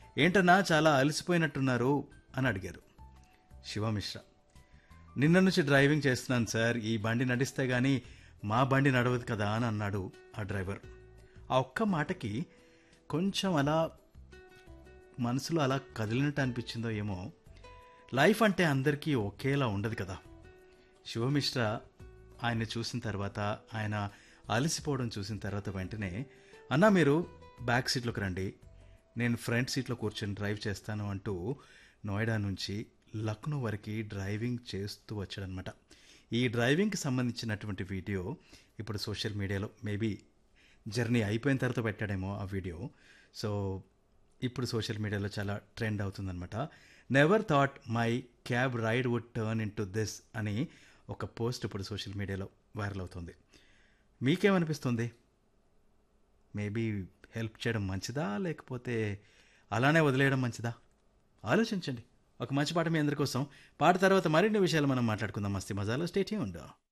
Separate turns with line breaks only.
ఏంటన్నా చాలా అలసిపోయినట్టున్నారు అని అడిగారు శివమిశ్ర నిన్న నుంచి డ్రైవింగ్ చేస్తున్నాను సార్ ఈ బండి నడిస్తే గానీ మా బండి నడవదు కదా అని అన్నాడు ఆ డ్రైవర్ ఆ ఒక్క మాటకి కొంచెం అలా మనసులో అలా కదిలినట్టు అనిపించిందో ఏమో లైఫ్ అంటే అందరికీ ఒకేలా ఉండదు కదా శివమిశ్ర ఆయన చూసిన తర్వాత ఆయన అలసిపోవడం చూసిన తర్వాత వెంటనే అన్నా మీరు బ్యాక్ సీట్లోకి రండి నేను ఫ్రంట్ సీట్లో కూర్చొని డ్రైవ్ చేస్తాను అంటూ నోయిడా నుంచి లక్నో వరకు డ్రైవింగ్ చేస్తూ వచ్చాడనమాట ఈ డ్రైవింగ్కి సంబంధించినటువంటి వీడియో ఇప్పుడు సోషల్ మీడియాలో మేబీ జర్నీ అయిపోయిన తర్వాత పెట్టాడేమో ఆ వీడియో సో ఇప్పుడు సోషల్ మీడియాలో చాలా ట్రెండ్ అవుతుందన్నమాట never thought my cab ride would turn in to this అని ఒక పోస్ట్ ఇప్పుడు సోషల్ మీడియాలో వైరల్ అవుతుంది మీకేమనిపిస్తుంది మేబీ హెల్ప్ చేయడం మంచిదా లేకపోతే అలానే వదిలేయడం మంచిదా ఆలోచించండి ఒక మంచి పాట మీ అందరి కోసం పాట తర్వాత మరిన్ని విషయాలు మనం మాట్లాడుకుందాం మస్తీ మజాలో స్టేట్ ఉండు